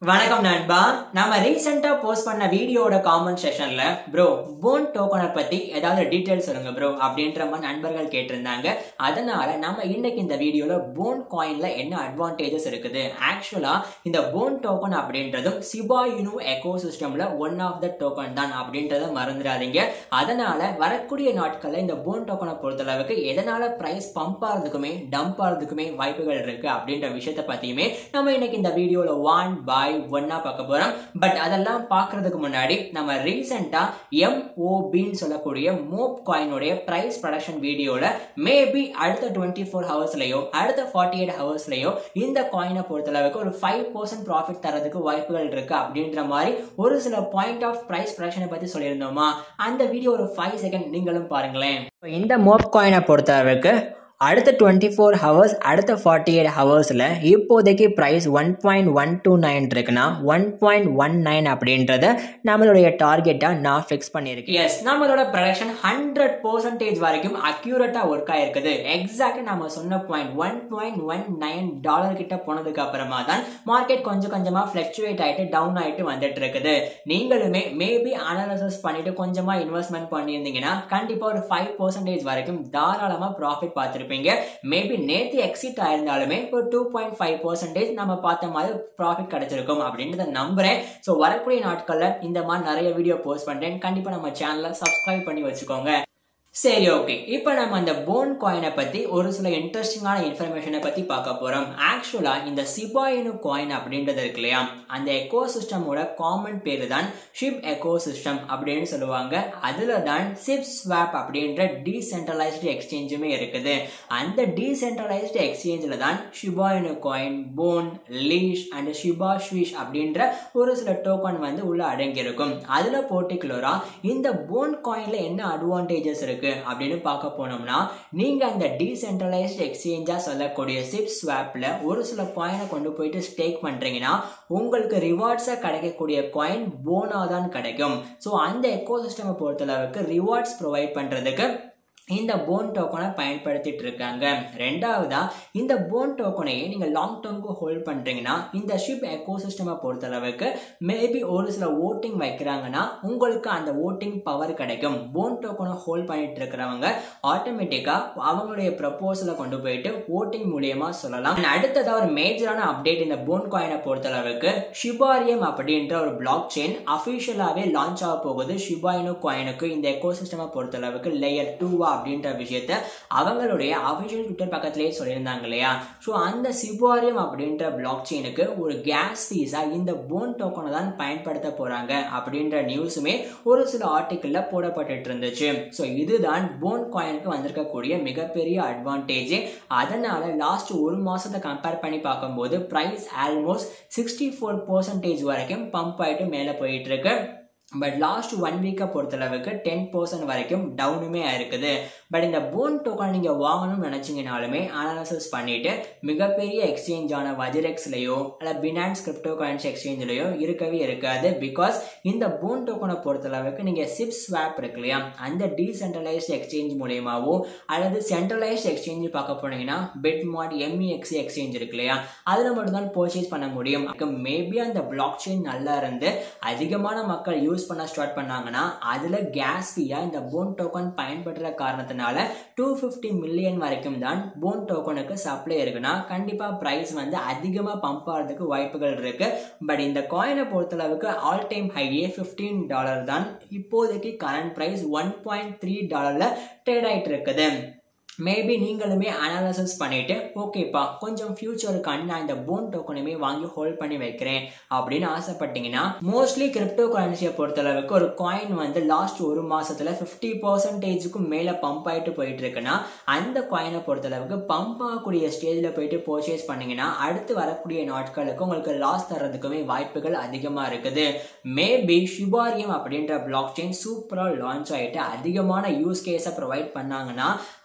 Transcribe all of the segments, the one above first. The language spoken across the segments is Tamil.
வணக்கம் நண்பா நம்ம ரீசெண்டா போஸ்ட் பண்ண வீடியோட காமெண்ட் செஷன்ல ப்ரோ போன் டோக்கனை பத்தி ஏதாவது டீடைல்ஸ் சொல்லுங்க ப்ரோ அப்படின்ற மாதிரி நண்பர்கள் கேட்டிருந்தாங்க அதனால நம்ம இன்னைக்கு இந்த வீடியோல போன் காயின்ல என்ன அட்வான்டேஜஸ் இருக்குது ஆக்சுவலா இந்த போன் டோக்கன் அப்படின்றதும் சிபா யூனு எக்கோ சிஸ்டம்ல ஒன் ஆஃப் த டோக்கன் தான் அப்படின்றத மறந்துடாதீங்க அதனால வரக்கூடிய நாட்கள்ல இந்த போன் டோக்கனை பொறுத்தளவுக்கு எதனால பிரைஸ் பம்ப் ஆகிறதுக்குமே டம்ப் ஆகிறதுக்குமே வாய்ப்புகள் இருக்கு அப்படின்ற விஷயத்தை பத்தியுமே நம்ம இன்னைக்கு இந்த வீடியோல ஒன் பை ஒன்னா பார்க்க போறோம் பட் அதெல்லாம் பார்க்கறதுக்கு முன்னாடி நம்ம ரீசெண்டா எம்ஓபின்னு சொல்லக்கூடிய மோப் காயினுடைய பிரைஸ் ப்ரொடக்ஷன் வீடியோல மேபி அடுத்த டுவெண்ட்டி ஃபோர் ஹவர்ஸ்லயோ அடுத்த ஃபார்ட்டி எயிட் ஹவர்ஸ்லயோ இந்த காயினை பொறுத்தளவுக்கு ஒரு ஃபைவ் பர்சன்ட் ப்ராஃபிட் தரதுக்கு வாய்ப்புகள் இருக்கு அப்படின்ற மாதிரி ஒரு சில பாயிண்ட் ஆஃப் பிரைஸ் ப்ரொடக்ஷனை பத்தி சொல்லியிருந்தோமா அந்த வீடியோ ஒரு ஃபைவ் செகண்ட் நீங்களும் பாருங்களேன் இந்த மோப் காயினை பொறுத்தளவுக்கு அடுத்த டுவெண்ட்டி ஃபோர் ஹவர்ஸ் அடுத்த ஃபார்ட்டி எயிட் ஹவர்ஸில் இப்போதைக்கு price one point one two nine இருக்குன்னா ஒன் பாயிண்ட் ஒன் நைன் அப்படின்றத நம்மளுடைய டார்கெட்டாக நான் ஃபிக்ஸ் பண்ணியிருக்கேன் எஸ் நம்மளோட ப்ரொடக்ஷன் ஹண்ட்ரட் பர்சன்டேஜ் வரைக்கும் அக்யூரேட்டாக ஒர்க் ஆயிருக்குது எக்ஸாக்டாக நம்ம சொன்ன point one point one nine dollar கிட்ட போனதுக்கு அப்புறமா தான் மார்க்கெட் கொஞ்சம் கொஞ்சமாக ஃப்ளக்சுவேட் ஆகிட்டு டவுன் ஆகிட்டு வந்துட்டு இருக்குது நீங்களுமே மேபி அனாலிசிஸ் பண்ணிட்டு கொஞ்சமாக இன்வெஸ்ட்மெண்ட் பண்ணியிருந்தீங்கன்னா கண்டிப்பாக ஒரு ஃபைவ் பர்சன்டேஜ் வரைக்கும் தாராளமாக ப்ராஃபிட் பார்த்துருப்பீங்க இருப்பீங்க மேபி நேற்று எக்ஸிட் ஆயிருந்தாலுமே ஒரு டூ பாயிண்ட் ஃபைவ் பர்சன்டேஜ் நம்ம பார்த்த மாதிரி ப்ராஃபிட் கிடைச்சிருக்கும் அப்படின்றத நம்புறேன் ஸோ வரக்கூடிய நாட்களில் இந்த மாதிரி நிறைய வீடியோ போஸ்ட் பண்ணுறேன் கண்டிப்பாக நம்ம சேனலை சப்ஸ்கிரைப் பண்ணி வச்சுக்கோங்க சரி ஓகே இப்போ நம்ம அந்த போன் காயினை பற்றி ஒரு சில இன்ட்ரெஸ்டிங்கான இன்ஃபர்மேஷனை பற்றி பார்க்க போகிறோம் ஆக்சுவலாக இந்த சிபாயினு காயின் அப்படின்றது இருக்கு இல்லையா அந்த எக்கோ சிஸ்டமோட காமன் பேர் தான் ஷிப் எக்கோ சிஸ்டம் அப்படின்னு சொல்லுவாங்க அதில் தான் சிப் ஸ்வாப் அப்படின்ற டீசென்ட்ரலைஸ்டு எக்ஸ்சேஞ்சுமே இருக்குது அந்த டீசென்ட்ரலைஸ்டு எக்ஸ்சேஞ்சில் தான் Shiba Inu coin bone leash and ShibaSwap அப்படின்ற ஒரு சில டோக்கன் வந்து உள்ள அடங்கியிருக்கும் அதில் பர்டிகுலராக இந்த போன் காயினில் என்ன அட்வான்டேஜஸ் இருக்கு இருக்கு அப்படின்னு பார்க்க போனோம்னா நீங்க அந்த டீசென்ட்ரலைஸ்ட் எக்ஸ்சேஞ்சா சொல்லக்கூடிய சிப் ஸ்வாப்ல ஒரு சில காயினை கொண்டு போயிட்டு ஸ்டேக் பண்றீங்கன்னா உங்களுக்கு ரிவார்ட்ஸா கிடைக்கக்கூடிய காயின் போனா தான் கிடைக்கும் ஸோ அந்த எக்கோ சிஸ்டமை பொறுத்தளவுக்கு ரிவார்ட்ஸ் ப்ரொவைட் பண்றதுக்கு இந்த போன் டோக்கனை பயன்படுத்திட்டு இருக்காங்க ரெண்டாவதா இந்த போன் டோக்கனையே நீங்க லாங் டேர்முக்கு ஹோல்ட் பண்றீங்கன்னா இந்த ஷிப் எக்கோ சிஸ்டமை பொறுத்தளவுக்கு மேபி ஒரு சில ஓட்டிங் வைக்கிறாங்கன்னா உங்களுக்கு அந்த ஓட்டிங் பவர் கிடைக்கும் போன் டோக்கனை ஹோல்ட் பண்ணிட்டு இருக்கிறவங்க ஆட்டோமேட்டிக்கா அவங்களுடைய ப்ரப்போசலை கொண்டு போயிட்டு ஓட்டிங் மூலியமா சொல்லலாம் அடுத்ததா ஒரு மேஜரான அப்டேட் இந்த போன் காயினை பொறுத்தளவுக்கு ஷிபாரியம் அப்படின்ற ஒரு பிளாக் செயின் அபிஷியலாவே லான்ச் ஆக போகுது ஷிபாயினு காயினுக்கு இந்த எக்கோ சிஸ்டமை பொறுத்தளவுக்கு லேயர் டூவா அப்படின்ற விஷயத்த அவங்களுடைய அபிஷியல் ட்விட்டர் பக்கத்திலேயே சொல்லியிருந்தாங்க இல்லையா ஸோ அந்த சிபாரியம் அப்படின்ற பிளாக் செயினுக்கு ஒரு கேஸ் ஃபீஸா இந்த போன் டோக்கனை தான் பயன்படுத்த போறாங்க அப்படின்ற நியூஸுமே ஒரு சில ஆர்டிக்கிளில் போடப்பட்டு இருந்துச்சு ஸோ இதுதான் போன் காயினுக்கு வந்திருக்கக்கூடிய மிகப்பெரிய அட்வான்டேஜ் அதனால லாஸ்ட் ஒரு மாசத்தை கம்பேர் பண்ணி பார்க்கும்போது price almost sixty four percentage வரைக்கும் பம்ப் ஆயிட்டு மேலே போயிட்டு இருக்கு பட் லாஸ்ட் ஒன் வீக்கை பொறுத்தளவுக்கு டென் பர்சன்ட் வரைக்கும் டவுனுமே இருக்குது பட் இந்த போன் டோக்கன் நீங்கள் வாங்கணும்னு நினச்சிங்கனாலுமே அனாலிசிஸ் பண்ணிட்டு மிகப்பெரிய எக்ஸ்சேஞ்சான வஜிரெக்ஸ்லையோ இல்லை பினான்ஸ் கிரிப்டோ காயின்ஸ் எக்ஸ்சேஞ்சிலையோ இருக்கவே இருக்காது பிகாஸ் இந்த போன் டோக்கனை பொறுத்தளவுக்கு நீங்கள் சிப் ஸ்வாப் இருக்கு இல்லையா அந்த டீசென்ட்ரலைஸ்ட் எக்ஸ்சேஞ்ச் மூலியமாவோ அல்லது சென்ட்ரலைஸ்ட் எக்ஸ்சேஞ்ச் பார்க்க போனீங்கன்னா பெட்மார்ட் எம்இஎக்ஸி எக்ஸ்சேஞ்ச் இருக்கு இல்லையா அதில் மட்டும்தான் பர்ச்சேஸ் பண்ண முடியும் மேபி அந்த பிளாக் செயின் நல்லா இருந்து அதிகமான மக்கள் யூஸ் யூஸ் பண்ண ஸ்டார்ட் பண்ணாங்கன்னா அதில் கேஸ் ஃபீயாக இந்த போன் டோக்கன் பயன்படுற காரணத்தினால டூ ஃபிஃப்டி மில்லியன் வரைக்கும் தான் போன் டோக்கனுக்கு சப்ளை இருக்குன்னா கண்டிப்பாக ப்ரைஸ் வந்து அதிகமாக பம்ப் ஆகிறதுக்கு வாய்ப்புகள் இருக்கு பட் இந்த காயினை பொறுத்தளவுக்கு ஆல் டைம் ஹையே ஃபிஃப்டீன் டாலர் தான் இப்போதைக்கு current price one point three டாலரில் ட்ரேட் ஆகிட்டு இருக்குது மேபி நீங்களுமே அனாலிசிஸ் பண்ணிட்டு ஓகேப்பா கொஞ்சம் ஃபியூச்சருக்காண்டி நான் இந்த போன் டோக்கனுமே வாங்கி ஹோல்ட் பண்ணி வைக்கிறேன் அப்படின்னு ஆசைப்பட்டீங்கன்னா மோஸ்ட்லி கிரிப்டோ கரன்சியை பொறுத்தளவுக்கு ஒரு காயின் வந்து லாஸ்ட் ஒரு மாசத்துல ஃபிஃப்டி பர்சன்டேஜுக்கும் மேலே பம்ப் ஆகிட்டு போயிட்டு இருக்குன்னா அந்த காயினை பொறுத்தளவுக்கு பம்ப் ஆகக்கூடிய ஸ்டேஜில் போயிட்டு பர்ச்சேஸ் பண்ணீங்கன்னா அடுத்து வரக்கூடிய நாட்களுக்கு உங்களுக்கு லாஸ் தர்றதுக்குமே வாய்ப்புகள் அதிகமாக இருக்குது மேபி ஷிபாரியம் அப்படின்ற பிளாக் செயின் சூப்பராக லான்ச் ஆகிட்டு அதிகமான யூஸ் கேஸை ப்ரொவைட் பண்ணாங்கன்னா அது மூலியம்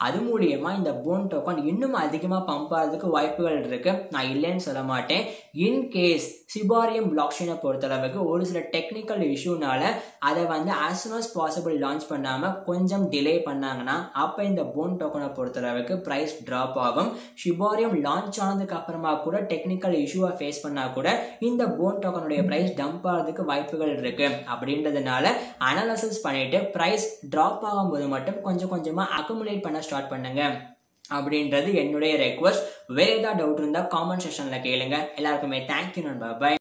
மூலியமா இந்த போன் டோக்கன் இன்னும் அதிகமாக பம்ப் ஆகிறதுக்கு வாய்ப்புகள் இருக்கு நான் இல்லைன்னு சொல்ல மாட்டேன் இன் கேஸ் சிபாரியம் பிளாக் செயினை பொறுத்தளவுக்கு ஒரு சில டெக்னிக்கல் இஷ்யூனால அதை வந்து as soon as possible launch பண்ணாம கொஞ்சம் டிலே பண்ணாங்கன்னா அப்போ இந்த போன் டோக்கனை பொறுத்தளவுக்கு ப்ரைஸ் ட்ராப் ஆகும் ஷிபாரியம் லான்ச் ஆனதுக்கு அப்புறமா கூட டெக்னிக்கல் இஷ்யூவை ஃபேஸ் பண்ணா கூட இந்த போன் டோக்கனுடைய ப்ரைஸ் டம்ப் ஆகிறதுக்கு வாய்ப்புகள் இருக்கு அப்படின்றதுனால அனாலிசிஸ் பண்ணிட்டு ப்ரைஸ் ட்ராப் ஆகும்போது மட்டும் கொஞ்சம் கொஞ்சமா அக்குமுலேட் பண்ண ஸ்டார்ட் பண்ணுங்க அப்படின்றது என்னுடைய ரெக்வஸ்ட் வேற ஏதாவது டவுட் இருந்தால் காமெண்ட் செக்ஷனில் கேளுங்க எல்லாருக்குமே தேங்க்யூ நண்பா பை